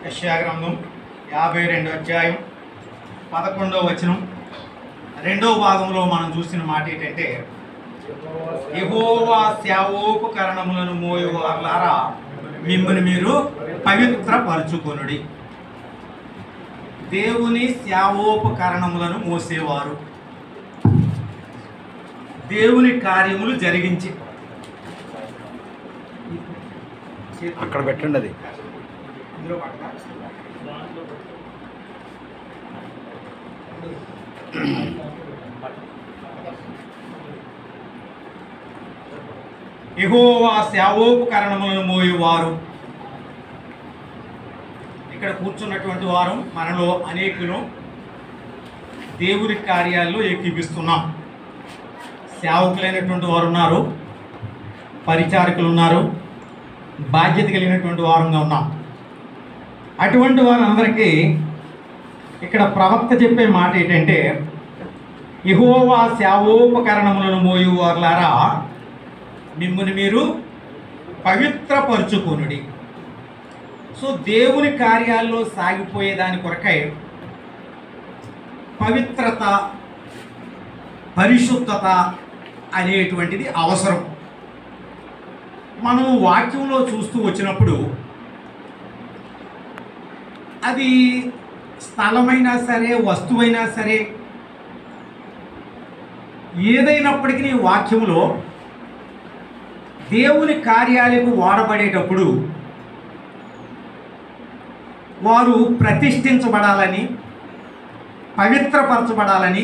యెషయా గ్రంథం యాభై రెండు అధ్యాయం పదకొండవ వచనం రెండవ భాగంలో మనం చూసిన మాట ఏంటంటే యెహోవా సేవోపకరణములను మోయువారులారా మిమ్మల్ని మీరు పవిత్రపరచుకొనుడి దేవుని సేవోపకరణములను మోసేవారు దేవుని కార్యములు జరిగించి అక్కడ పెట్టండి అది ఇందులో పడతా? యెహోవా సేవోపకరణములను మోయువారు ఇక్కడ కూర్చున్నటువంటి వారు మనలో అనేకులు దేవుని కార్యాల్లో ఏకీపిస్తున్నాం సేవకులైనటువంటి వారు ఉన్నారు పరిచారకులు ఉన్నారు బాధ్యత కలిగినటువంటి వారంగా ఉన్నాం అటువంటి వారందరికీ ఇక్కడ ప్రవక్త చెప్పే మాట ఏంటంటే యెహోవా సేవోపకరణములను మోయువారులారా మిమ్మల్ని మీరు పవిత్రపరుచుకొనుడి సో దేవుని కార్యాల్లో సాగిపోయే దాని కొరకై పవిత్రత పరిశుద్ధత అనేటువంటిది అవసరం మనం వాక్యంలో చూస్తూ వచ్చినప్పుడు అది స్థలమైనా సరే వస్తువైనా సరే ఏదైనప్పటికీ వాక్యంలో దేవుని కార్యాలకు వాడబడేటప్పుడు వారు ప్రతిష్ఠించబడాలని పవిత్రపరచబడాలని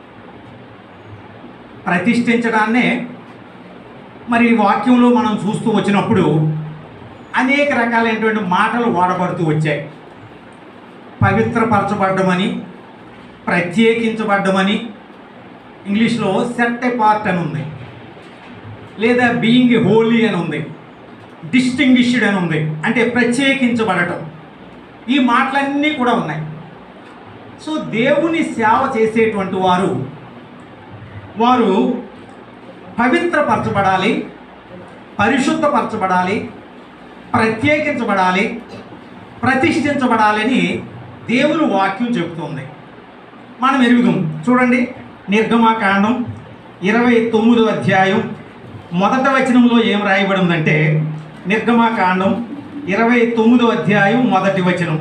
ప్రతిష్ఠించడాన్నే మరి ఈ వాక్యంలో మనం చూస్తూ వచ్చినప్పుడు అనేక రకాలైనటువంటి మాటలు వాడబడుతూ వచ్చాయి పవిత్రపరచబడ్డమని ప్రత్యేకించబడ్డమని ఇంగ్లీష్లో సెట్ పార్ట్ అని ఉంది లేదా బీయింగ్ హోలీ అని ఉంది డిస్టింగ్విష్డ్ అని ఉంది అంటే ప్రత్యేకించబడటం ఈ మాటలన్నీ కూడా ఉన్నాయి సో దేవుని సేవ చేసేటువంటి వారు వారు పవిత్రపరచబడాలి పరిశుద్ధపరచబడాలి ప్రత్యేకించబడాలి ప్రతిష్ఠించబడాలని దేవుని వాక్యం చెబుతుంది మనం ఎరుగుదాం చూడండి నిర్గమాకాండం ఇరవై తొమ్మిదో అధ్యాయం మొదట వచనంలో ఏం రాయబడి ఉందంటే నిర్గమాకాండం ఇరవై తొమ్మిదో అధ్యాయం మొదటి వచనం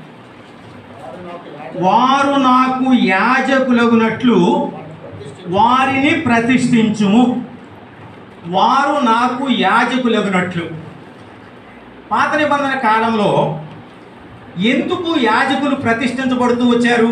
వారు నాకు యాజకులగునట్లు వారిని ప్రతిష్ఠించుము వారు నాకు యాజకులగునట్లు పాత నిబంధన కాలంలో ఎందుకు యాజకులు ప్రతిష్ఠించబడుతూ వచ్చారు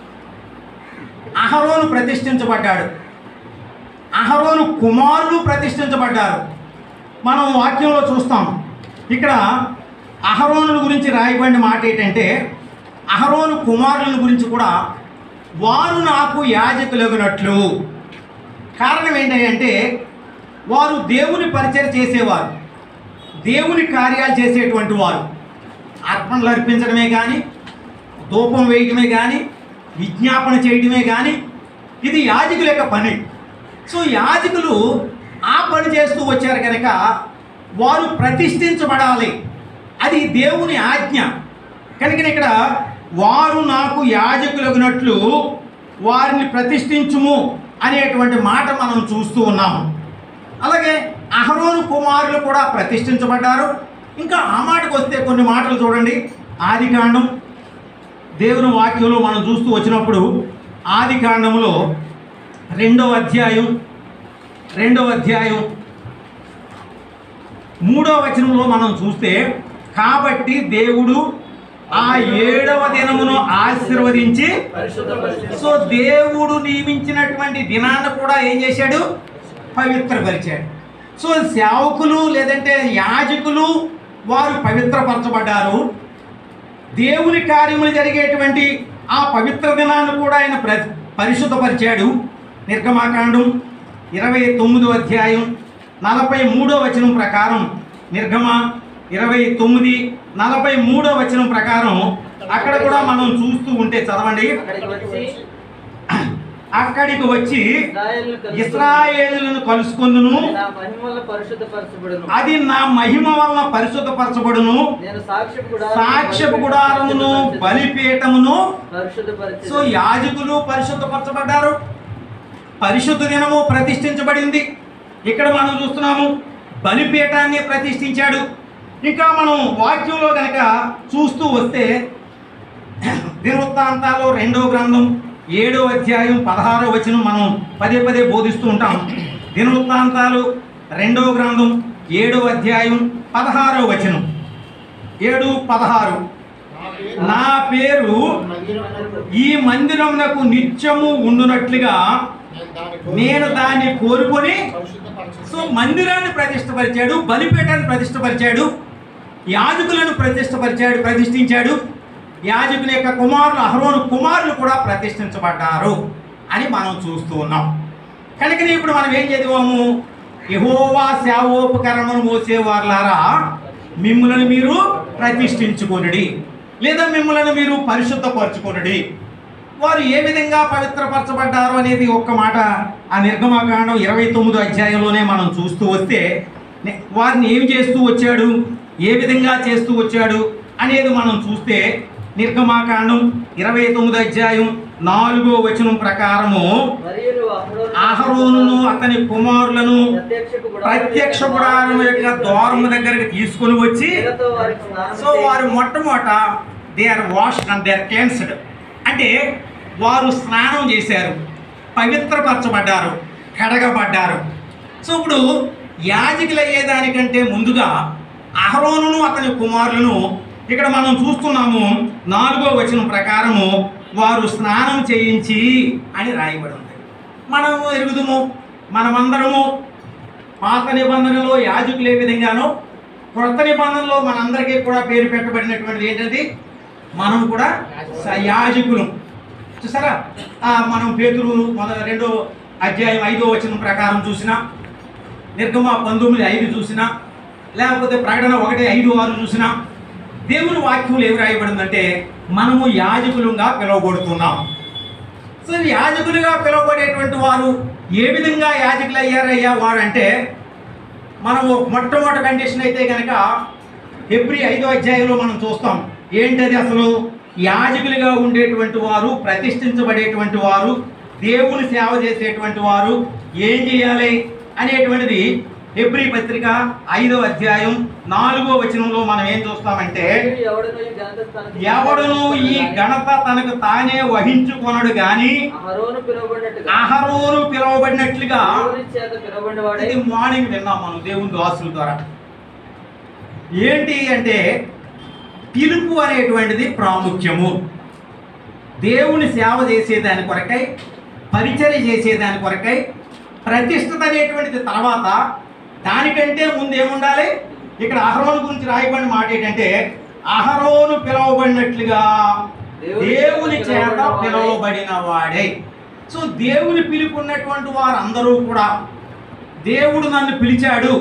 అహరోను ప్రతిష్ఠించబడ్డాడు అహరోను కుమారులు ప్రతిష్ఠించబడ్డారు మనం వాక్యంలో చూస్తాం ఇక్కడ అహరోను గురించి రాయబడిన మాట ఏంటంటే అహరోను కుమారుల గురించి కూడా వారు నాకు యాజకులగునట్లు కారణం ఏంటంటే వారు దేవుని పరిచయం చేసేవారు దేవుని కార్యాలు చేసేటువంటి వారు అర్పణలు అర్పించడమే కానీ ధూపం వేయడమే కానీ విజ్ఞాపన చేయడమే కానీ ఇది యాజకుల యొక్క పని సో యాజకులు ఆ పని చేస్తూ వచ్చారు కనుక వారు ప్రతిష్ఠించబడాలి అది దేవుని ఆజ్ఞ కనుక ఇక్కడ వారు నాకు యాజకులగినట్లు వారిని ప్రతిష్ఠించుము అనేటువంటి మాట మనం చూస్తూ ఉన్నాము అలాగే అహరోను కుమారులు కూడా ప్రతిష్ఠించబడ్డారు ఇంకా ఆ మాటకు వస్తే కొన్ని మాటలు చూడండి ఆది కాండం దేవుని వాక్యంలో మనం చూస్తూ వచ్చినప్పుడు ఆది కాండంలో రెండవ అధ్యాయం రెండవ అధ్యాయం మూడవ వచనంలో మనం చూస్తే కాబట్టి దేవుడు ఆ ఏడవ దినమును ఆశీర్వదించి సో దేవుడు నియమించినటువంటి దినాన్ని కూడా ఏం చేశాడు పవిత్రపరిచాడు సో సేవకులు లేదంటే యాజకులు వారు పవిత్రపరచబడ్డారు దేవుని కార్యములు జరిగేటువంటి ఆ పవిత్ర దినాన్ని కూడా ఆయన ప్ర పరిశుద్ధపరిచాడు నిర్గమాకాండం ఇరవై తొమ్మిదో అధ్యాయం నలభై మూడో వచనం ప్రకారం నిర్గమ ఇరవై తొమ్మిది నలభై మూడో వచనం ప్రకారం అక్కడ కూడా మనం చూస్తూ ఉంటే చదవండి అక్కడికి వచ్చి ఇశ్రాయేలును కలుసుకొని ఇస్రాయేలులను కలుసుకుందును అది నా మహిమ వల్ల పరిశుద్ధపరచబడును అది నా మహిమ వలన పరిశుద్ధపరచబడును నేను సాక్ష్య సాక్ష్యపు గుడారమును బలిపీఠమును పరిశుద్ధపరచు సో యాజకులు పరిశుద్ధపరచబడ్డారు పరిశుద్ధ దినము ప్రతిష్ఠించబడింది ఇక్కడ మనం చూస్తున్నాము బలిపీఠాన్ని ప్రతిష్ఠించాడు ఇంకా మనం వాక్యంలో కనుక చూస్తూ వస్తే దినవృత్తాంతాలు రెండో గ్రంథం ఏడో అధ్యాయం పదహారో వచనం మనం పదే పదే బోధిస్తూ ఉంటాం దినవృత్తాంతాలు రెండో గ్రంథం ఏడో అధ్యాయం పదహారో వచనం ఏడు పదహారు నా పేరు ఈ మందిరమునకు నిత్యము ఉండునట్లుగా నేను దాన్ని కోరుకొని సో మందిరాన్ని ప్రతిష్టపరిచాడు బలిపీఠాన్ని ప్రతిష్టపరిచాడు యాజకులను ప్రతిష్టపరిచాడు ప్రతిష్ఠించాడు యాజకుని యొక్క కుమారులు అహరోను కుమారులు కూడా ప్రతిష్ఠించబడ్డారు అని మనం చూస్తూ ఉన్నాం కనుక ఇప్పుడు మనం ఏం చదివాము యహోవా సేవోపకరణను మోసేవారులారా మిమ్మల్ని మీరు ప్రతిష్ఠించుకొనుడి లేదా మిమ్మల్ని మీరు పరిశుద్ధపరచుకొనుడి వారు ఏ విధంగా పవిత్రపరచబడ్డారు అనేది ఒక్క మాట ఆ నిర్గమాకాండం ఇరవై తొమ్మిదో అధ్యాయంలోనే మనం చూస్తూ వస్తే నే- వారిని ఏం చేస్తూ వచ్చాడు ఏ విధంగా చేస్తూ వచ్చాడు అనేది మనం చూస్తే నిర్గమాకాండం ఇరవై తొమ్మిదో అధ్యాయం నాలుగో వచనం ప్రకారము మరియు అహరోనును అతని కుమారులను ప్రత్యక్షపు గుడారము ప్రత్యక్ష గుడారం యొక్క ద్వారము దగ్గరికి తీసుకొని వచ్చి నీళ్ళతో వారికి స్నానం సో వారు మొట్టమొదట they are washed and they are cleansed అంటే వారు స్నానం చేశారు పవిత్రపరచబడ్డారు కడగబడ్డారు సో ఇప్పుడు యాజకులు అయ్యేదానికంటే ముందుగా అహరోనును అతని కుమారులను ఇక్కడ మనం చూస్తున్నాము నాలుగో వచనం ప్రకారము వారు స్నానం చేయించి అని రాయబడి ఉంది మనము ఎరుగుదుము మనమందరము పాత నిబంధనలో యాజకులు ఏ విధంగానో క్రొత్త నిబంధనలో మనందరికీ కూడా పేరు పెట్టబడినటువంటిది ఏంటది మనం కూడా స- యాజకులం చూసారా ఆ, మనం పేతురు మొదల రెండో అధ్యాయం ఐదో వచనం ప్రకారం చూసినా నిర్గమ పంతొమ్మిది ఐదు చూసినా లేకపోతే ప్రకటన ఒకటి ఐదు ఆరు చూసినా దేవుని వాక్యంలో ఏమి రాయబడిందంటే మనము యాజకులుగా పిలువబడుతున్నాం సో యాజకులుగా పిలువబడేటువంటి వారు ఏ విధంగా యాజకులు అయ్యారయ్యా వారు అంటే మనము మొట్టమొదటి కండిషన్ అయితే కనుక ఎబ్రి ఐదో అధ్యాయంలో మనం చూస్తాం ఏంటది అసలు యాజకులుగా ఉండేటువంటి వారు ప్రతిష్ఠించబడేటువంటి వారు దేవుని సేవ చేసేటువంటి వారు ఏం చేయాలి అనేటువంటిది ఎబ్రి పత్రిక ఐదో అధ్యాయం నాలుగో వచనంలో మనం ఏం చూస్తామంటే మరియు ఎవడును ఈ ఘనత తనకు ఎవడును ఈ ఘనత తనకు తానే వహించుకొనడు గాని అహరోను పిలువబడినట్టుగా అహరోను పిలువబడినట్లుగా దేవుని చేత పిలువబడిన వాడే ఇది మార్నింగ్ విన్నాం మనం దేవుని దాసుల ద్వారా ఏంటి అంటే పిలుపు అనేటువంటిది ప్రాముఖ్యము దేవుని సేవ చేసేదాని కొరకై పరిచర్య చేసేదాని కొరకై ప్రతిష్ఠత అనేటువంటిది తర్వాత దానికంటే ముందు ఏముండాలి ఇక్కడ అహరోను గురించి రాయబడిన మాట ఏంటంటే అహరోను పిలువబడినట్లుగా దేవుని చేత పిలువబడిన వాడే సో దేవుని పిలుపు ఉన్నటువంటి వారందరూ కూడా దేవుడు నన్ను పిలిచాడు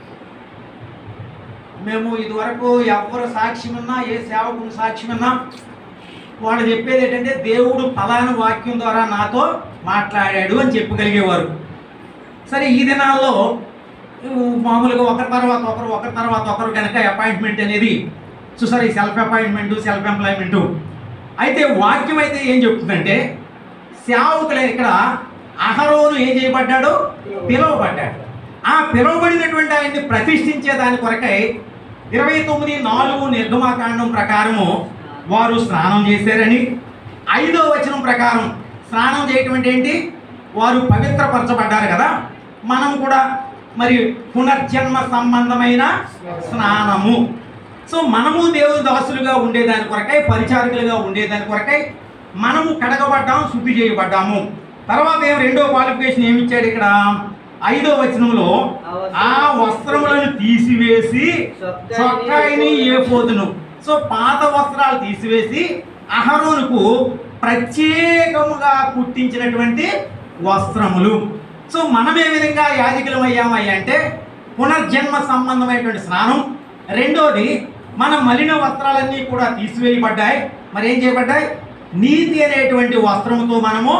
మేము ఇదివరకు ఎవరు సాక్ష్యం ఉన్నా ఏ సేవకుని సాక్ష్యం ఉన్నా వాళ్ళు చెప్పేది ఏంటంటే దేవుడు ఫలానా వాక్యం ద్వారా నాతో మాట్లాడాడు అని చెప్పగలిగేవారు సరే ఈ దినాల్లో ఉ, మామూలుగా ఒకరి తర్వాత ఒకరు ఒకరి తర్వాత ఒకరు కనుక అపాయింట్మెంట్ అనేది చూసారు ఈ సెల్ఫ్ అపాయింట్మెంట్ సెల్ఫ్ ఎంప్లాయ్మెంట్ అయితే వాక్యం అయితే ఏం చెప్తుందంటే సేవకులు ఇక్కడ అహరోను ఏం చేయబడ్డాడు పిలువబడ్డాడు ఆ పిలువబడినటువంటి ఆయన్ని ప్రతిష్ఠించే దాని కొరకై ఇరవై తొమ్మిది నాలుగు నిర్గమాకాండం ప్రకారము వారు స్నానం చేశారని ఐదో వచనం ప్రకారం స్నానం చేయటం అంటే ఏంటి వారు పవిత్రపరచబడ్డారు కదా మనం కూడా మరి పునర్జన్మ సంబంధమైన స్నానము సో మనము దేవుని దాసులుగా ఉండేదాని కొరకై పరిచారకులుగా ఉండేదాని కొరకై మనము కడగబడ్డాము శుద్ధి చేయబడ్డాము తర్వాత ఏం రెండో క్వాలిఫికేషన్ ఏమి ఇచ్చాడు ఇక్కడ ఐదో వచనంలో ఆ వస్త్రములను తీసివేసి చొక్కాయిని ఏపోదును సో పాత వస్త్రాలు తీసివేసి అహరోనుకు ప్రత్యేకముగా కుట్టించినటువంటి వస్త్రములు సో మనం ఏ విధంగా యాజకులం అయ్యామయ్యా అంటే పునర్జన్మ సంబంధమైనటువంటి స్నానం రెండోది మన మలిన వస్త్రాలన్నీ కూడా తీసివేయబడ్డాయి మరి ఏం చేయబడ్డాయి నీతి అనేటువంటి వస్త్రముతో మనము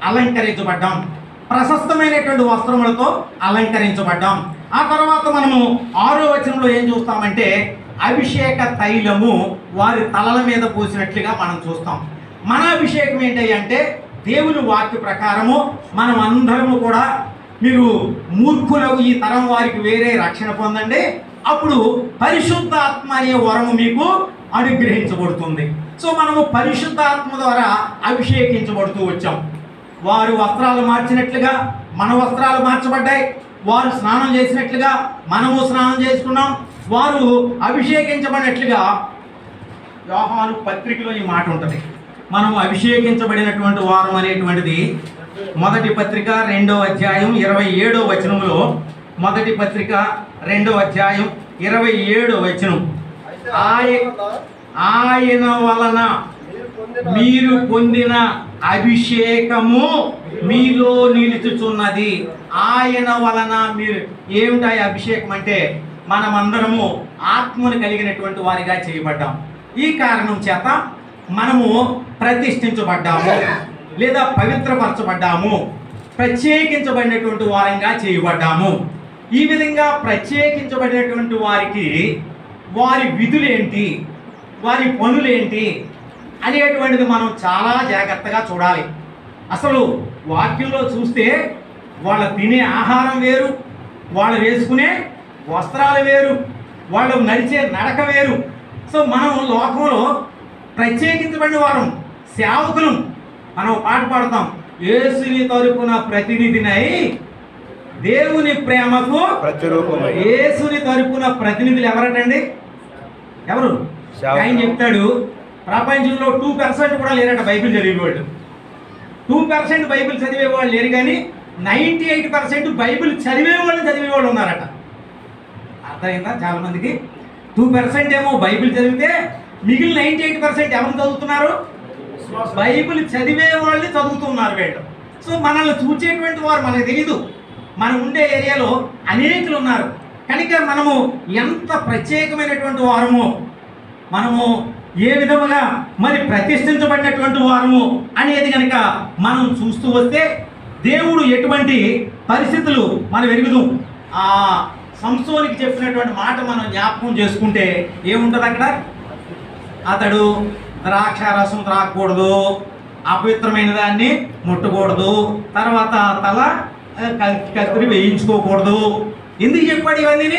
అలంకరించబడ్డాం ప్రశస్తమైనటువంటి వస్త్రములతో అలంకరించబడ్డాం ఆ తర్వాత మనము ఆరో వచనంలో ఏం చూస్తామంటే అభిషేక తైలము వారి తలల మీద పోసినట్లుగా మనం చూస్తాం మన అభిషేకం ఏంటి అంటే దేవుని వాక్య ప్రకారము మనం అందరము కూడా మీరు మూర్ఖులకు ఈ తరం వారికి వేరే రక్షణ పొందండి అప్పుడు పరిశుద్ధాత్మ అనే వరము మీకు అనుగ్రహించబడుతుంది సో మనము పరిశుద్ధాత్మ ద్వారా అభిషేకించబడుతూ వచ్చాం వారు వస్త్రాలు మార్చినట్లుగా మన వస్త్రాలు మార్చబడ్డాయి వారు స్నానం చేసినట్లుగా మనము స్నానం చేసుకున్నాం వారు అభిషేకించబడినట్లుగా యోహాను పత్రికలో ఈ మాట ఉంటుంది మనం అభిషేకించబడినటువంటి వారం అనేటువంటిది మొదటి పత్రిక రెండో అధ్యాయం ఇరవై ఏడో వచనంలో మొదటి పత్రిక రెండో అధ్యాయం ఇరవై ఏడో వచనం ఆయ- ఆయన వలన మీరు పొందిన అభిషేకము మీలో నిలుచుచున్నది ఆయన వలన మీరు ఏమిటా ఈ అభిషేకం అంటే మనమందరము ఆత్మను కలిగినటువంటి వారిగా చేయబడ్డాం ఈ కారణం చేత మనము ప్రతిష్ఠించబడ్డాము లేదా పవిత్రపరచబడ్డాము ప్రత్యేకించబడినటువంటి వారంగా చేయబడ్డాము ఈ విధంగా ప్రత్యేకించబడినటువంటి వారికి వారి విధులేంటి వారి పనులేంటి అనేటువంటిది మనం చాలా జాగ్రత్తగా చూడాలి అసలు వాక్యంలో చూస్తే వాళ్ళ తినే ఆహారం వేరు వాళ్ళు వేసుకునే వస్త్రాలు వేరు వాళ్ళు నడిచే నడక వేరు సో మనం లోకంలో ప్రత్యేకించబడిన వారం సేవకులం మనం పాట పాడతాం యేసుని తరపున ప్రతినిధినై దేవుని ప్రేమకు ప్రతిరూపమై యేసుని తరపున ప్రతినిధులు ఎవరటండి ఎవరు సేవకులు. ఆయన చెప్తాడు ప్రపంచంలో టూ పర్సెంట్ కూడా లేరట బైబిల్ చదివేవాళ్ళు టూ పర్సెంట్ బైబిల్ చదివే వాళ్ళు లేరు కానీ నైంటీ ఎయిట్ పర్సెంట్ బైబిల్ చదివే వాళ్ళు చదివే వాళ్ళు ఉన్నారట అర్థమైందా చాలా మందికి టూ పర్సెంట్ ఏమో బైబిల్ చదివితే మిగిలిన నైంటీ ఎయిట్ పర్సెంట్ ఎవరు చదువుతున్నారు బైబిల్ చదివే వాళ్ళు చదువుతున్నారు వీళ్ళు సో మనల్ని చూచేటువంటి వారు మనకు తెలియదు మనం ఉండే ఏరియాలో అనేకులు ఉన్నారు కనుక మనము ఎంత ప్రత్యేకమైనటువంటి వారము మనము ఏ విధముగా మరి ప్రతిష్ఠించబడినటువంటి వారము అనేది కనుక మనం చూస్తూ వస్తే దేవుడు ఎటువంటి పరిస్థితులు మనం ఎరుగుదాం ఆ సంసోనికి చెప్పినటువంటి మాట మనం జ్ఞాపకం చేసుకుంటే ఏముంటుంది అక్కడ అతడు ద్రాక్ష రసం త్రాగకూడదు అపవిత్రమైన దాన్ని ముట్టకూడదు తర్వాత తల ఆ, క- కత్తిరి వేయించుకోకూడదు ఎందుకు చెప్పాడు ఇవన్నీ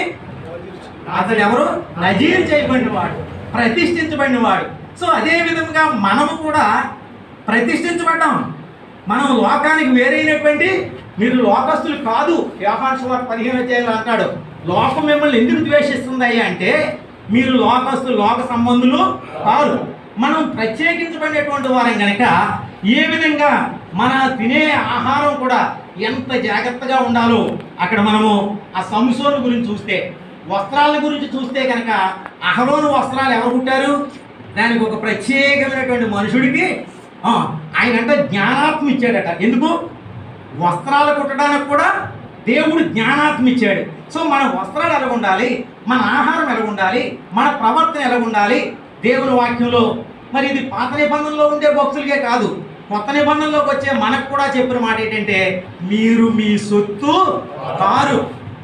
అతడు ఎవరు నజీర్ చేయబడిన వాడు ప్రతిష్ఠించబడిన వాడు సో అదే విధంగా మనము కూడా ప్రతిష్ఠించబడ్డాం మనం లోకానికి వేరైనటువంటి మీరు లోకస్తులు కాదు వ్యాపార సువార్త పదిహేను అధ్యాయంలో అంటాడు లోకం మిమ్మల్ని ఎందుకు ద్వేషిస్తుంది అంటే మీరు లోకస్తులు లోక సంబంధులు కాదు మనం ప్రత్యేకించబడినటువంటి వారం కనుక ఏ విధంగా మన తినే ఆహారం కూడా ఎంత జాగ్రత్తగా ఉండాలో అక్కడ మనము ఆ సంసోను గురించి చూస్తే వస్త్రాల గురించి చూస్తే కనుక అహరోను వస్త్రాలు ఎవరు కుట్టారు దానికి ఒక ప్రత్యేకమైనటువంటి మనుషుడికి ఆ, ఆయనంట జ్ఞానాత్మ ఇచ్చాడట ఎందుకు వస్త్రాలు కుట్టడానికి కూడా దేవుడు జ్ఞానాత్మ ఇచ్చాడు సో మన వస్త్రాలు ఎలా ఉండాలి మన ఆహారం ఎలా ఉండాలి మన ప్రవర్తన ఎలా ఉండాలి దేవుని వాక్యంలో మరి ఇది పాత నిబంధనలో ఉండే భక్తులకే కాదు కొత్త నిబంధనలోకి వచ్చే మనకు కూడా చెప్పిన మాట ఏంటంటే మీరు మీ సొత్తు కారు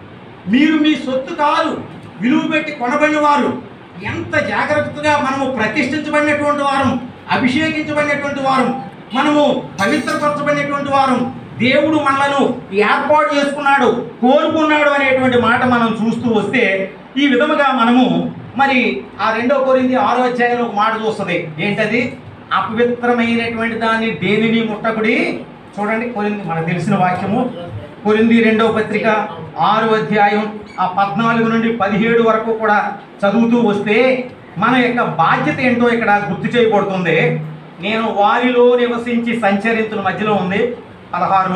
మీరు మీ సొత్తు కాదు విలువ పెట్టి కొనబడిన వారు ఎంత జాగ్రత్తగా మనము ప్రతిష్ఠించబడినటువంటి వారం అభిషేకించబడినటువంటి వారం మనము పవిత్రపరచబడినటువంటి వారం దేవుడు మనలను ఏర్పాటు చేసుకున్నాడు కోరుకున్నాడు అనేటువంటి మాట మనం చూస్తూ వస్తే ఈ విధముగా మనము మరి ఆ రెండో కోరింది ఆరో అధ్యాయంలో ఒక మాట చూస్తుంది ఏంటది అపవిత్రమైనటువంటి దాన్ని దేనిని ముట్టకుడి చూడండి కొరింది మనకు తెలిసిన వాక్యము కొరింది రెండవ పత్రిక ఆరు అధ్యాయం ఆ పద్నాలుగు నుండి పదిహేడు వరకు కూడా చదువుతూ వస్తే మన యొక్క బాధ్యత ఏంటో ఇక్కడ గుర్తు చేయబడుతుంది నేను వారిలో నివసించి సంచరించిన మధ్యలో ఉంది పదహారు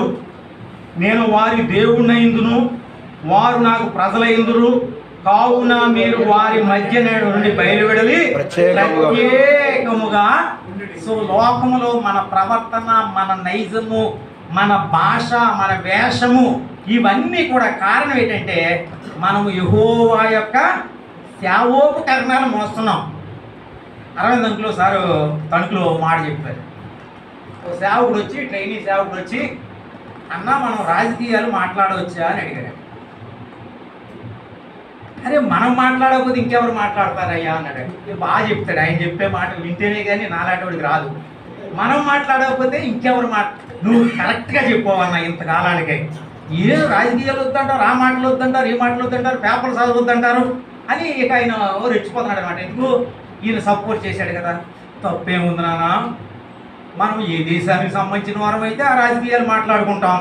నేను వారి దేవుణ్ణయిందును వారు నాకు ప్రజలైందురు కావున మీరు వారి మధ్య నుండి బయలువెడలి ప్రత్యేకముగా. ప్రత్యేకముగా సో లోకములో మన ప్రవర్తన మన నైజము మన భాష మన వేషము ఇవన్నీ కూడా కారణం ఏంటంటే మనము యహోవా యొక్క సేవోపకరణాలు మోస్తున్నాం అరవింద్ అంకులు సారు తణుకులో ఒక మాట చెప్పారు ఓ సేవకుడు వచ్చి ట్రైనీ సేవకుడు వచ్చి అన్న మనం రాజకీయాలు మాట్లాడవచ్చా అని అడిగాడు అరే మనం మాట్లాడకపోతే ఇంకెవరు మాట్లాడతారయ్యా అన్నాడు ఇది బాగా చెప్తాడు ఆయన చెప్పే మాటలు వింటేనే కానీ నాలాంటివాడికి రాదు మనం మాట్లాడకపోతే ఇంకెవరు మాట నువ్వు కరెక్ట్గా చెప్పావన్న ఇంతకాలానికే ఏ రాజకీయాలు వద్దంటారు ఆ మాటలు వద్దంటారు ఈ మాటలు వద్దంటారు పేపర్లు చదవద్దంటారు అని ఇక ఆయన ఓ రెచ్చిపోతున్నాడు అనమాట ఎందుకు ఈయన సపోర్ట్ చేశాడు కదా తప్పేముంది నాన్న మనం ఏ దేశానికి సంబంధించిన వారం అయితే ఆ రాజకీయాలు మాట్లాడుకుంటాం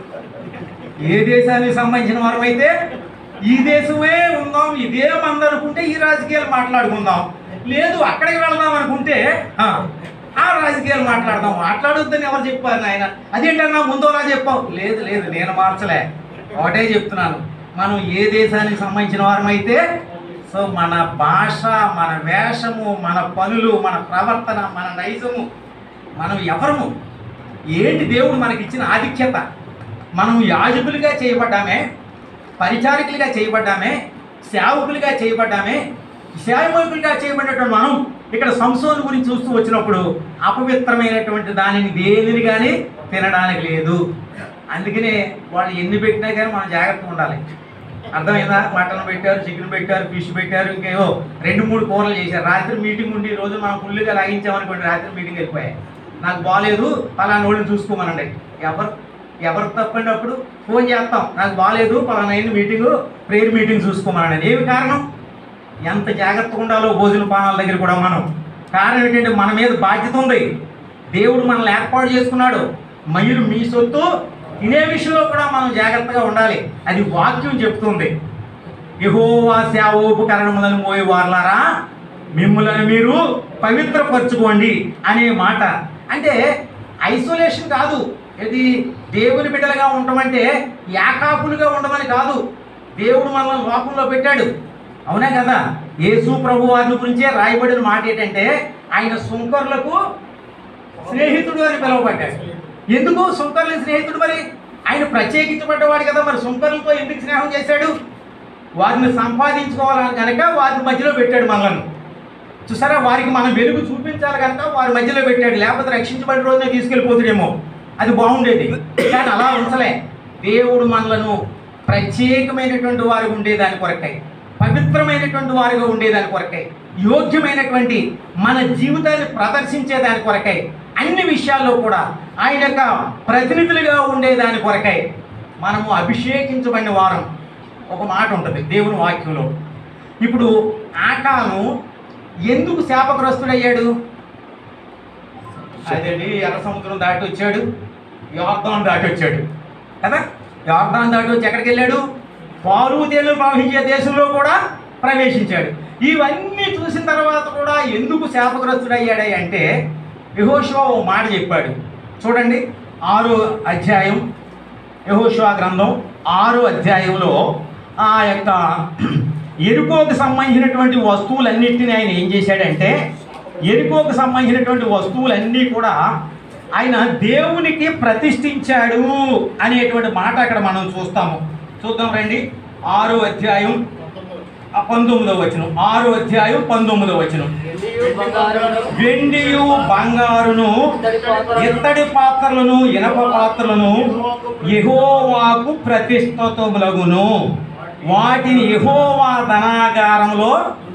ఏ దేశానికి సంబంధించిన వారం అయితే ఈ దేశమే ఉందాం ఇదే మంది అనుకుంటే ఈ రాజకీయాలు మాట్లాడుకుందాం లేదు అక్కడికి వెళ్దాం అనుకుంటే ఆ, ఆ రాజకీయాలు మాట్లాడదాం మాట్లాడొద్దని ఎవరు చెప్పారు ఆయన అదేంటన్నా ముందోలా చెప్పావు లేదు లేదు నేను మార్చలే ఒకటే చెప్తున్నాను మనం ఏ దేశానికి సంబంధించిన వారమైతే సో మన భాష మన వేషము మన పనులు మన ప్రవర్తన మన నైజము మనం ఎవరము ఏంటి దేవుడు మనకిచ్చిన ఆధిక్యత మనం యాజకులుగా చేయబడ్డామే పరిచారకులుగా చేయబడ్డామే సేవకులుగా చేయబడ్డామే సేవకులుగా చేయబడినటువంటి మనం ఇక్కడ సంసోను గురించి చూస్తూ వచ్చినప్పుడు అపవిత్రమైనటువంటి దానిని దేనిని కానీ తినడానికి లేదు అందుకనే వాళ్ళు ఎన్ని పెట్టినా కానీ మనం జాగ్రత్తగా ఉండాలి అర్థమైందా మటన్ పెట్టారు చికెన్ పెట్టారు ఫిష్ పెట్టారు ఇంకేవో రెండు మూడు కూరలు చేశారు రాత్రి మీటింగ్ ఉండి ఈ రోజు మనం ఫుల్గా లాగించామనుకోండి రాత్రి మీటింగ్ వెళ్ళిపోయాయి నాకు బాగాలేదు పలానా వాళ్ళని చూసుకోమనండి ఎవరు ఎవరు తప్పండి అప్పుడు ఫోన్ చేస్తాం నాకు బాగాలేదు పలానా అయింది మీటింగ్ ప్రేయర్ మీటింగ్ చూసుకోమనండి ఏమి కారణం ఎంత జాగ్రత్తగా ఉండాలో భోజన పానాల దగ్గర కూడా మనం కారణం ఏంటంటే మన మీద బాధ్యత ఉంది దేవుడు మనల్ని ఏర్పాటు చేసుకున్నాడు మీరు మీ సొత్తు తినే విషయంలో కూడా మనం జాగ్రత్తగా ఉండాలి అది వాక్యం చెప్తుంది యహోవా సేవోపకరణములను మోయి వార్లారా మిమ్మల్ని మీరు పవిత్రపరచుకోండి అనే మాట అంటే ఐసోలేషన్ కాదు ఇది దేవుని బిడ్డలుగా ఉండమంటే ఏకాకులుగా ఉండమని కాదు దేవుడు మనల్ని లోకంలో పెట్టాడు అవునా కదా యేసు ప్రభు వారిని గురించే రాయబడిన మాట ఏంటంటే ఆయన సుంకరులకు స్నేహితుడు అని పిలువబడ్డాడు ఎందుకు సుంకర్ల స్నేహితుడు మరి ఆయన ప్రత్యేకించబడ్డవాడు కదా మరి సుంకర్లతో ఎందుకు స్నేహం చేశాడు వారిని సంపాదించుకోవాలని కనుక వారి మధ్యలో పెట్టాడు మనల్ని చూసారా వారికి మనం వెలుగు చూపించాలి కనుక వారి మధ్యలో పెట్టాడు లేకపోతే రక్షించబడిన రోజునే తీసుకెళ్ళిపోతాడేమో అది బాగుండేది కానీ అలా ఉంచలే దేవుడు మనలను ప్రత్యేకమైనటువంటి వారికి ఉండేదాని కొరకై పవిత్రమైనటువంటి వారిగా ఉండేదాని కొరకై యోగ్యమైనటువంటి మన జీవితాన్ని ప్రదర్శించేదాని కొరకై అన్ని విషయాల్లో కూడా ఆయన యొక్క ప్రతినిధులుగా ఉండేదాని కొరకై మనము అభిషేకించబడిన వారం ఒక మాట ఉంటుంది దేవుని వాక్యంలో ఇప్పుడు ఆకాను ఎందుకు శాపగ్రస్తుడయ్యాడు అదేంటి ఎర్ర సముద్రం దాటి వచ్చాడు యోర్దాన్ దాటి వచ్చాడు కదా యోర్దాన్ దాటి వచ్చి ఎక్కడికి వెళ్ళాడు పాలు తేలు ప్రవహించే దేశంలో కూడా ప్రవేశించాడు ఇవన్నీ చూసిన తర్వాత కూడా ఎందుకు శాపగ్రస్తుడయ్యాడు అంటే యహోషువ ఓ మాట చెప్పాడు చూడండి ఆరో అధ్యాయం యహోషువ గ్రంథం ఆరో అధ్యాయంలో ఆ యొక్క ఎరుకోకు సంబంధించినటువంటి వస్తువులన్నిటిని ఆయన ఏం చేశాడంటే ఎరుకోకు సంబంధించినటువంటి వస్తువులన్నీ కూడా ఆయన దేవునికి ప్రతిష్ఠించాడు అనేటువంటి మాట అక్కడ మనం చూస్తాము చూద్దాం రండి ఆరో అధ్యాయం ఆ పంతొమ్మిదో వచనం ఆరో అధ్యాయం పంతొమ్మిదో వచనం వెండియు బంగారమును వెండియు బంగారును ఇత్తడి పాత్రలను ఇత్తడి పాత్రలను ఇనప పాత్రలను యెహోవాకు ప్రతిష్ఠితములగును వాటిని యెహోవా ధనాగారంలో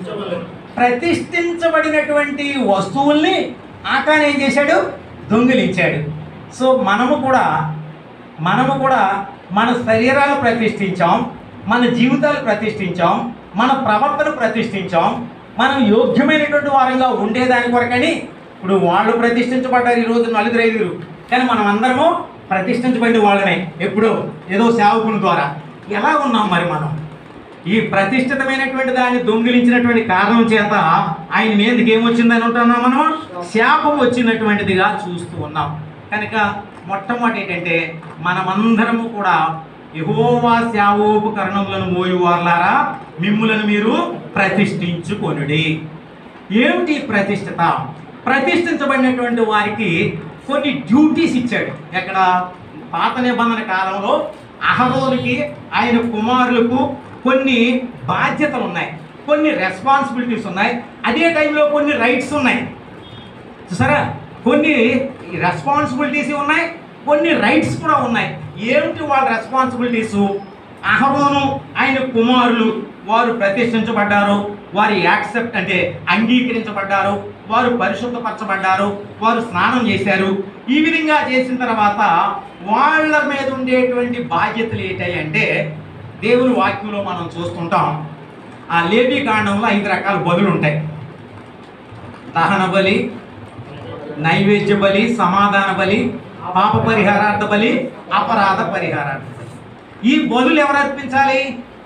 ప్రతిష్ఠించబడినటువంటి వస్తువుల్ని ఆకాన్ ఏం చేశాడు దొంగిలించాడు సో మనము కూడా మనము కూడా మన శరీరాలు ప్రతిష్ఠించాం మన జీవితాలు ప్రతిష్ఠించాం మన ప్రవర్తన ప్రతిష్ఠించాం మనం యోగ్యమైనటువంటి వారంగా ఉండేదాని కొరకని ఇప్పుడు వాళ్ళు ప్రతిష్ఠించబడ్డారు ఈ రోజు నలుగురు ఐదుగురు కానీ మనం అందరము ప్రతిష్ఠించబడిన వాళ్ళమే ఎప్పుడో ఏదో సేవకుని ద్వారా ఎలా ఉన్నాం మరి మనం ఈ ప్రతిష్ఠితమైనటువంటి దాన్ని దొంగిలించినటువంటి కారణం చేత ఆయన మీదకి ఏమొచ్చిందని ఉంటున్నాం మనం శాపం వచ్చినటువంటిదిగా చూస్తూ ఉన్నాం కనుక మొట్టమొదటి ఏంటంటే మనమందరము కూడా యహోవా శావోపకరణములను మోయువార్లారా మిమ్ములను మీరు ప్రతిష్ఠించుకొనుడి ఏమిటి ఈ ప్రతిష్ఠిత ప్రతిష్ఠించబడినటువంటి వారికి కొన్ని డ్యూటీస్ ఇచ్చాడు ఎక్కడ పాత నిబంధన కాలంలో అహరోనికి ఆయన కుమారులకు కొన్ని బాధ్యతలు ఉన్నాయి కొన్ని రెస్పాన్సిబిలిటీస్ ఉన్నాయి అదే టైంలో కొన్ని రైట్స్ ఉన్నాయి చూసారా కొన్ని రెస్పాన్సిబిలిటీస్ ఉన్నాయి కొన్ని రైట్స్ కూడా ఉన్నాయి ఏమిటి వాళ్ళ రెస్పాన్సిబిలిటీస్ అహరోను ఆయన కుమారులు వారు ప్రతిష్ఠించబడ్డారు వారు యాక్సెప్ట్ అంటే అంగీకరించబడ్డారు వారు పరిశుద్ధపరచబడ్డారు వారు స్నానం చేశారు ఈ విధంగా చేసిన తర్వాత వాళ్ళ మీద ఉండేటువంటి బాధ్యతలు ఏంటాయి అంటే దేవుని వాక్యంలో మనం చూస్తుంటాం ఆ లేబీ కాండంలో ఐదు రకాల బదులు ఉంటాయి దహన బలి నైవేద్య బలి సమాధాన బలి పాప పరిహారార్థ బలి అపరాధ పరిహారార్థ బలి ఈ బలులు ఎవరు అర్పించాలి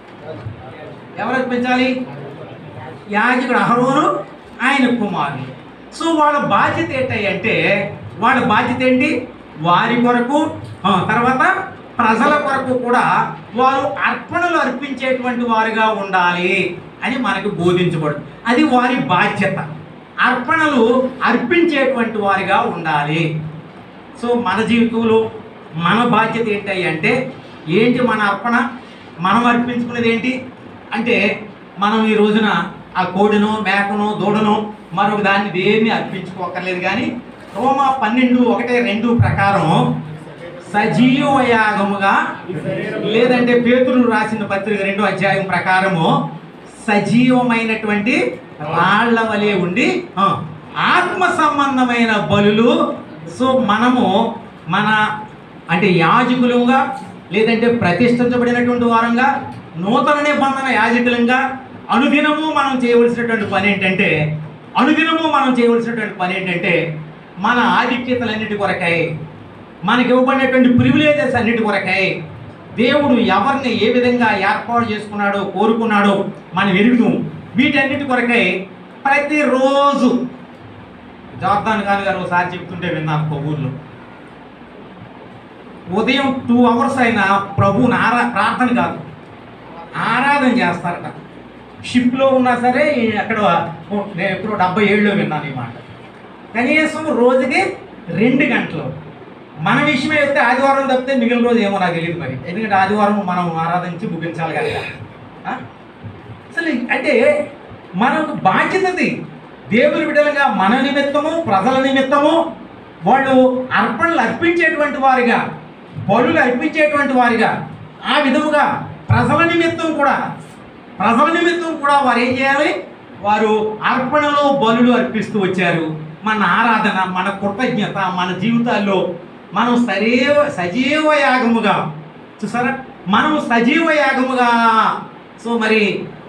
ఎవరు అర్పించాలి యాజకుడు అహరోను ఆయన కుమారులు సో వాళ్ళ బాధ్యత ఏంటి అంటే వాళ్ళ బాధ్యత ఏంటి వారి కొరకు ఆ, తర్వాత ప్రజల కొరకు కూడా వారు అర్పణలు అర్పించేటువంటి వారుగా ఉండాలి అని మనకు బోధించబడు అది వారి బాధ్యత అర్పణలు అర్పించేటువంటి వారిగా ఉండాలి సో మన జీవితంలో మన బాధ్యత ఏంటి అంటే ఏంటి మన అర్పణ మనం అర్పించుకునేది ఏంటి అంటే మనం ఈ రోజున ఆ కోడినో మేకనో దూడనో మరొక దాన్ని దేన్ని అర్పించుకోకర్లేదు కానీ రోమా పన్నెండు ఒకటి రెండు ప్రకారం సజీవ యాగముగా లేదంటే పేతురు రాసిన పత్రిక రెండో అధ్యాయం ప్రకారము సజీవమైనటువంటి రాళ్ల వలె ఉండి ఆ, ఆత్మ సంబంధమైన బలులు సో మనము మన అంటే యాజకులుగా లేదంటే ప్రతిష్ఠించబడినటువంటి వారంగా నూతన నిబంధన యాజకులంగా అనుదినము మనం చేయవలసినటువంటి పని ఏంటంటే అనుదినము మనం చేయవలసినటువంటి పని ఏంటంటే మన ఆధిక్యతలన్నిటి కొరకై మనకి ఇవ్వబడినటువంటి ప్రివిలేజెస్ అన్నిటి కొరకై దేవుడు ఎవరిని ఏ విధంగా ఏర్పాటు చేసుకున్నాడో కోరుకున్నాడో మనం ఎరుగుదాం వీటన్నిటి కొరకై ప్రతిరోజు జార్దాన్ ఖాన్ గారు ఒకసారి చెప్తుంటే విన్నాను ఒక ఊర్లో ఉదయం టూ అవర్స్ అయినా ప్రభువుని ఆరా ప్రార్థన కాదు ఆరాధన చేస్తారట షిప్లో ఉన్నా సరే ఈ అక్కడ ఓ, నేను ఎప్పుడో డెబ్బై ఏళ్ళలో విన్నాను ఈ మాట కనీసం రోజుకి రెండు గంటలు మన విషయమే అయితే ఆదివారం తప్పితే మిగిలిన రోజు ఏమో నాకు తెలియదు మరి ఎందుకంటే ఆదివారం మనం ఆరాధించి ముగించాలి కదా ఆ? అసలు అంటే మనకు బాధ్యత అది దేవుని బిడ్డలుగా మన నిమిత్తము ప్రజల నిమిత్తము వాళ్ళు అర్పణలు అర్పించేటువంటి వారిగా బలులు అర్పించేటువంటి వారిగా ఆ విధముగా ప్రజల నిమిత్తం కూడా ప్రజల నిమిత్తం కూడా వారు ఏం చేయాలి వారు అర్పణలో బలులు అర్పిస్తూ వచ్చారు మన ఆరాధన మన కృతజ్ఞత మన జీవితాల్లో మనం సజీవ సజీవ యాగముగా చూసారా మనం సజీవ యాగముగా సో మరి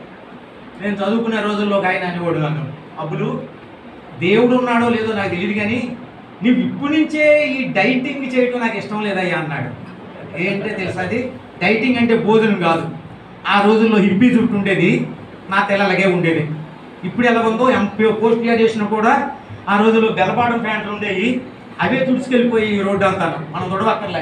నేను చదువుకునే రోజుల్లో ఒక ఆయన అనేవాడు నన్ను అప్పుడు దేవుడు ఉన్నాడో లేదో నాకు తెలియదు కానీ నువ్వు ఇప్పటి నుంచే ఈ డైటింగ్ చేయటం నాకు ఇష్టం లేదయ్యా అన్నాడు ఏంటంటే తెలుసా అది డైటింగ్ అంటే భోజనం కాదు ఆ రోజుల్లో హిప్పీ చుట్టూ ఉండేది నా తెల్ల అలాగే ఉండేది ఇప్పుడు ఎలా ఉందో ఎంపీ పోస్ట్ గ్రాడ్యుయేషన్ కూడా ఆ రోజుల్లో బెలపాడం ప్యాంట్లు ఉండేవి అవే తుడుచుకెళ్ళిపోయి ఈ రోడ్డు అంతా మనం తొడవక్కర్లే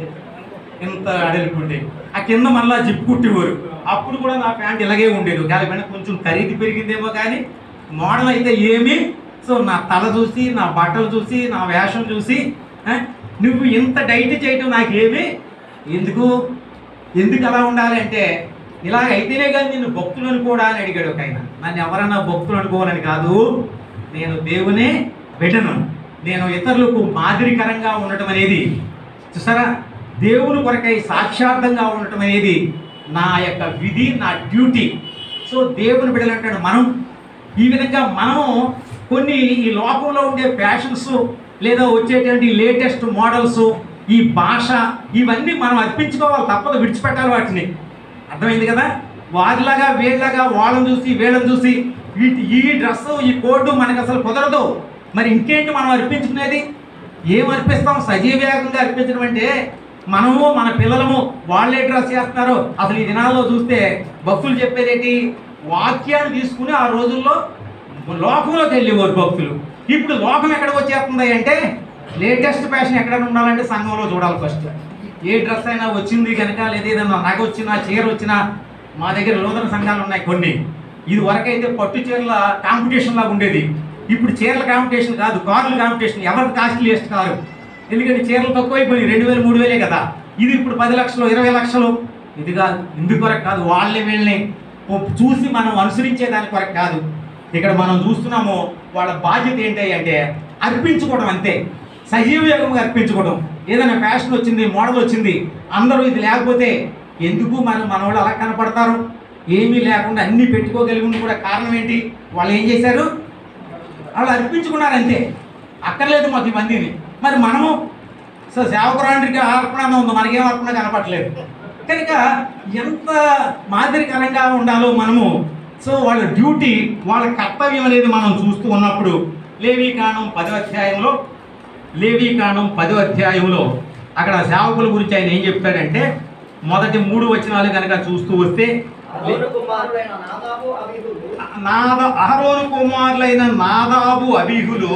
ఇంత అడలిపోండి ఆ కింద మళ్ళా జిప్ కుట్టేవారు అప్పుడు కూడా నా ప్యాంట్ ఇలాగే ఉండేది ఒకవేళ కొంచెం ఖరీదు పెరిగిందేమో కానీ మోడల్ అయితే ఏమి సో నా తల చూసి నా బట్టలు చూసి నా వేషం చూసి ఆ, నువ్వు ఇంత డైట్ చేయటం నాకేమి ఎందుకు ఎందుకు అలా ఉండాలి అంటే ఇలాగ అయితేనే కానీ నేను భక్తులు అనుకోడా అని అడిగాడు ఒక ఆయన నన్ను ఎవరన్నా భక్తులు అనుకోవాలని కాదు నేను దేవునే బిడ్డను నేను ఇతరులకు మాదిరికరంగా ఉండటం అనేది చూసారా దేవుని కొరకై సాక్షార్థంగా ఉండటం అనేది నా యొక్క విధి నా డ్యూటీ సో దేవుని బిడ్డలంటాడు మనం ఈ విధంగా మనము కొన్ని ఈ లోకంలో ఉండే ఫ్యాషన్స్ లేదా వచ్చేటువంటి లేటెస్ట్ మోడల్స్ ఈ భాష ఇవన్నీ మనం అర్పించుకోవాలి తప్పదు విడిచిపెట్టాలి వాటిని అర్థమైంది కదా వారిలాగా వీళ్ళలాగా వాళ్ళని చూసి వీళ్ళని చూసి వీటి ఈ డ్రెస్ ఈ కోడ్ మనకు అసలు కుదరదు మరి ఇంకేంటి మనం అర్పించుకునేది ఏం అర్పిస్తాం సజీవయాగంగా అర్పించడం అంటే మనము మన పిల్లలము వాళ్ళే డ్రెస్ చేస్తున్నారు అసలు ఈ దినాల్లో చూస్తే భక్తులు చెప్పేది ఏంటి వాక్యాన్ని తీసుకుని ఆ రోజుల్లో లోకంలోకి వెళ్ళేవారు భక్తులు ఇప్పుడు లోకం ఎక్కడికి వచ్చేస్తుంది అంటే లేటెస్ట్ ఫ్యాషన్ ఎక్కడ ఉండాలంటే సంఘంలో చూడాలి ఫస్ట్ ఏ డ్రెస్ అయినా వచ్చింది కనుక లేదా ఏదైనా నగ వచ్చినా చీర వచ్చినా మా దగ్గర నూతన సంఘాలు ఉన్నాయి కొన్ని ఇది వరకైతే పట్టు చీరల కాంపిటీషన్ లాగా ఉండేది ఇప్పుడు చీరల కాంపిటీషన్ కాదు కార్ల కాంపిటీషన్ ఎవరికి కాస్ట్లీయెస్ట్ కారు ఎందుకంటే చీరలు తక్కువైపోయి రెండు వేలు మూడు వేలే కదా ఇది ఇప్పుడు పది లక్షలు ఇరవై లక్షలు ఇది కాదు ఇందు కొరకు కాదు వాళ్ళని వీళ్ళని ఓ చూసి మనం అనుసరించే దాని కొరకు కాదు ఇక్కడ మనం చూస్తున్నాము వాళ్ళ బాధ్యత ఏంటి అంటే అర్పించుకోవడం అంతే సజీవ యోగంగా అర్పించుకోవడం ఏదైనా ఫ్యాషన్ వచ్చింది మోడల్ వచ్చింది అందరూ ఇది లేకపోతే ఎందుకు మన మన వాళ్ళు అలా కనపడతారు ఏమీ లేకుండా అన్నీ పెట్టుకోగలిగి ఉండి కూడా కారణం ఏంటి వాళ్ళు ఏం చేశారు వాళ్ళు అర్పించుకున్నారు అంతే అక్కర్లేదు మాకు ఇవన్నీని మరి మనము సో సేవకురానికి అర్పణ ఉంది మనకేం అర్పణ కనపడలేదు కనుక ఎంత మాదిరికరంగా ఉండాలో మనము సో వాళ్ళ డ్యూటీ వాళ్ళ కర్తవ్యం అనేది మనం చూస్తూ ఉన్నప్పుడు లేవీ కాండం పదో అధ్యాయంలో లేవీ కాండం పదో అధ్యాయంలో అక్కడ సేవకుల గురించి ఆయన ఏం చెప్తాడంటే మొదటి మూడు వచనాలు కనుక చూస్తూ వస్తే అహరోను కుమారులైన నాదాబు అబీహులు నాద అహరోను కుమారులైన నాదాబు అబీహులు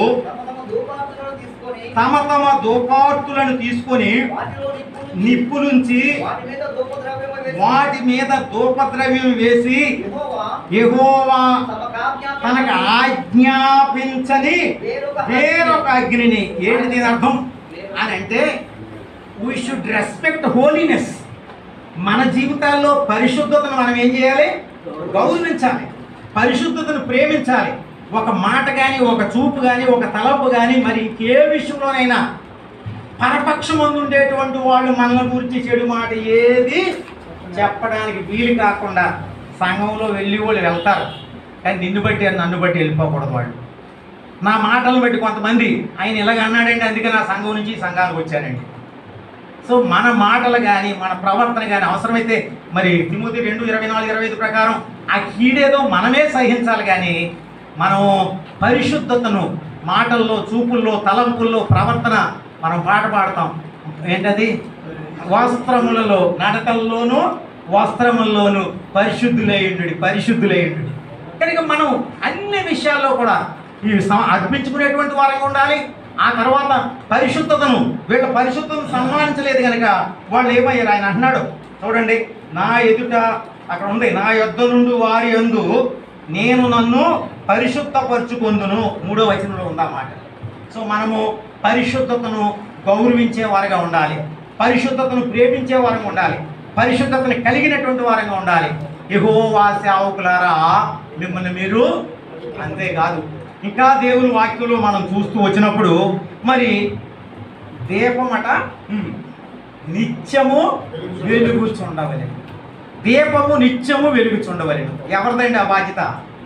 తమ తమ ధూపార్తులను తీసుకొని తమ తమ దోపార్తులను తీసుకొని వాటిలో నిప్పులు నిప్పులుంచి వాటి మీద ధూపద్రవ్యము వేసి వాటి మీద ధూపద్రవ్యం వేసి యెహోవా యెహోవా తమకు తనకు ఆజ్ఞాపించిన ఆజ్ఞాపించని వేరొక వేరొక అగ్నిని ఏంటి దీని అర్థం అని అంటే వీ షుడ్ రెస్పెక్ట్ హోలీనెస్ మన జీవితాల్లో పరిశుద్ధతను మనం ఏం చేయాలి గౌరవించాలి పరిశుద్ధతను ప్రేమించాలి ఒక మాట కానీ ఒక చూపు కానీ ఒక తలపు కానీ మరి ఇంకే విషయంలోనైనా పరపక్షమందు ఉండేటువంటి వాళ్ళు మనల గురించి చెడు మాట ఏది చెప్పడానికి వీలు కాకుండా సంఘంలో వెళ్ళి వాళ్ళు వెళ్తారు కానీ నిన్ను బట్టి నన్ను బట్టి వెళ్ళిపోకూడదు వాళ్ళు నా మాటలను బట్టి కొంతమంది ఆయన ఇలాగ అన్నాడండి అందుకే నా సంఘం నుంచి ఈ సంఘానికి వచ్చానండి సో మన మాటలు కానీ మన ప్రవర్తన కానీ అవసరమైతే మరి తిమోతి రెండు ఇరవై నాలుగు ఇరవై ఐదు ప్రకారం ఆ కీడేదో మనమే సహించాలి కానీ మనం పరిశుద్ధతను మాటల్లో చూపుల్లో తలంపుల్లో ప్రవర్తన మనం పాట పాడతాం ఏంటది వస్త్రములలో నడకల్లోనూ వస్త్రముల్లోనూ పరిశుద్ధులయ్యుండు పరిశుద్ధులయ్యుండు కనుక మనం అన్ని విషయాల్లో కూడా ఈ సమ అర్పించుకునేటువంటి వారంగా ఉండాలి ఆ తర్వాత పరిశుద్ధతను వీళ్ళ పరిశుద్ధతను సన్మానించలేదు కనుక వాళ్ళు ఏమయ్యారు ఆయన అంటున్నాడు చూడండి నా ఎదుట అక్కడ ఉంది నా యొద్ద నుండి వారి యందు నేను నన్ను పరిశుద్ధపరచుకొందును మూడో వచనంలో ఉందన్నమాట సో మనము పరిశుద్ధతను గౌరవించే వారుగా ఉండాలి పరిశుద్ధతను ప్రేమించే వారంగా ఉండాలి పరిశుద్ధతను కలిగినటువంటి వారంగా ఉండాలి యెహోవా సేవకులారా మిమ్మల్ని మీరు అంతేకాదు ఇంకా దేవుని వాక్యంలో మనం చూస్తూ వచ్చినప్పుడు మరి దీపమట ఉమ్, నిత్యము వెలుగుచుండవలెను దీపము నిత్యము వెలుగుచుండవలెను ఎవరిదండి ఆ బాధ్యత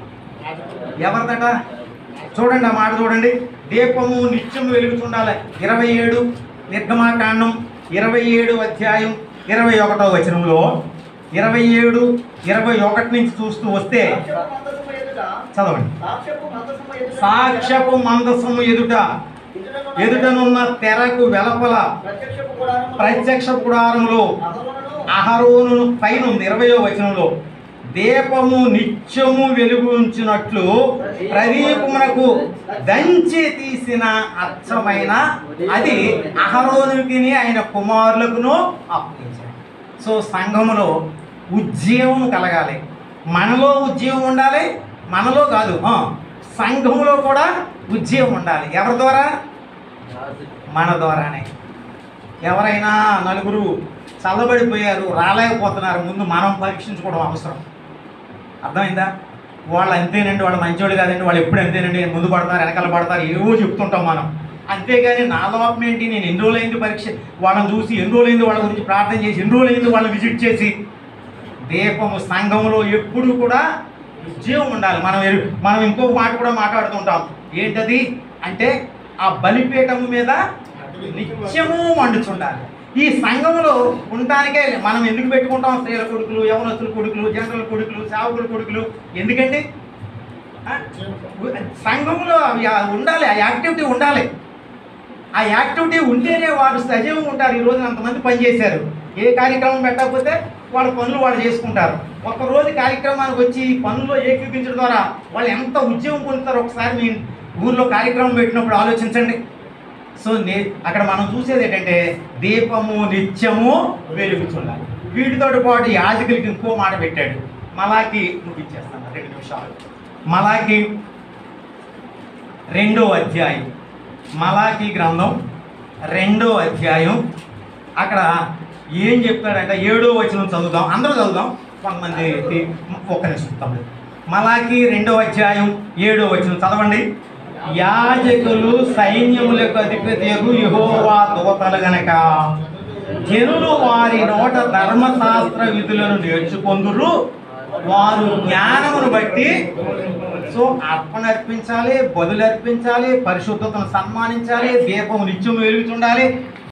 ఎవరిదట చూడండి ఆ మాట చూడండి దీపము నిత్యం వెలుగుచుండాలి ఇరవై ఏడు నిర్గమాకాండం ఇరవై ఏడు అధ్యాయం ఇరవై ఒకటో వచనంలో ఇరవై ఏడు ఇరవై ఒకటి నుంచి చూస్తూ వస్తే సాక్ష్యపు మందసము ఎదుట చదవండి సాక్ష్యపు మందసము ఎదుట సాక్ష్యపు మందసము ఎదుట ఎదుటనున్న తెరకు వెలపల ప్రత్యక్షపు గుడారములో ప్రత్యక్ష గుడారములో అహరోనును అహరోను పైన ఉంది ఇరవయో వచనంలో దీపము నిత్యము వెలుగు ఉంచినట్లు ప్రదీపమునకు దంచి తీసిన అచ్చమైన అది అహరోనుకి ఆయన కుమారులకును అప్పగించాడు సో సంఘములో ఉద్యమం కలగాలి మనలో ఉద్యమం ఉండాలి మనలో కాదు ఆ, సంఘములో కూడా ఉద్యమం ఉండాలి ఎవరి ద్వారా మన ద్వారానే ఎవరైనా నలుగురు చల్లబడిపోయారు రాలేకపోతున్నారు ముందు మనం పరీక్షించుకోవడం అవసరం అర్థమైందా వాళ్ళు అంతేనండి వాళ్ళు మంచోళ్ళు కాదండి వాళ్ళు ఎప్పుడు అంతేనండి ముందు పడతారు వెనకాల పడతారు ఏవో చెప్తుంటాం మనం అంతేగాని నా లోపం ఏంటి నేను ఎన్ని రోజులైంది పరీక్ష వాళ్ళని చూసి ఎన్ని రోజులైంది వాళ్ళ గురించి ప్రార్థన చేసి ఎన్ని రోజులైంది వాళ్ళని విజిట్ చేసి దీపము సంఘంలో ఎప్పుడు కూడా ఉద్యోగం ఉండాలి మనం ఎరు- మనం ఇంకో మాట కూడా మాట్లాడుతుంటాం ఏంటది అంటే ఆ బలిపీఠము మీద నిత్యము వండుచుండాలి ఈ సంఘంలో ఉండటానికే మనం ఎందుకు పెట్టుకుంటాం స్త్రీల కొడుకులు యవనస్తుల కొడుకులు జనరల్ కొడుకులు సేవకుల కొడుకులు ఎందుకండి ఆ? సంఘంలో అవి ఆ ఉండాలి ఆ యాక్టివిటీ ఉండాలి ఆ యాక్టివిటీ ఉంటేనే వాడు సజీవంగా ఉంటారు ఈ రోజు అంతమంది పనిచేశారు ఏ కార్యక్రమం పెట్టకపోతే వాళ్ళ పనులు వాళ్ళు చేసుకుంటారు ఒక రోజు కార్యక్రమానికి వచ్చి ఈ పనుల్లో ఏకీపించడం ద్వారా వాళ్ళు ఎంత ఉద్యోగం పొందుతారో ఒకసారి మీ ఊర్లో కార్యక్రమం పెట్టినప్పుడు ఆలోచించండి సో నే అక్కడ మనం చూసేది ఏంటంటే దీపము నిత్యము వెలుగుచుండాలి వీటితో పాటు యాజకులకి ఇంకో మాట పెట్టాడు మలాకి ముగించేస్తాను రెండు నిమిషాలు మలాకి రెండో అధ్యాయం మలాకి గ్రంథం రెండో అధ్యాయం అక్కడ ఏం చెప్తాడంటే ఏడో వచనం చదువుదాం అందరూ చదువుదాం కొంతమంది ఒక్క నిమిషం తమ్ముడు మలాకి రెండో అధ్యాయం ఏడో వచనం చదవండి యాజకులు సైన్యములకు అధిపతియగు యెహోవా దూతలు గనక జనులు వారి నోట ధర్మశాస్త్ర విధులను నేర్చుకొందురు వారు జ్ఞానమును బట్టి సో అర్పణ అర్పించాలి బదులు అర్పించాలి పరిశుద్ధతను సన్మానించాలి దీపము నిత్యం వెలుగుతుండాలి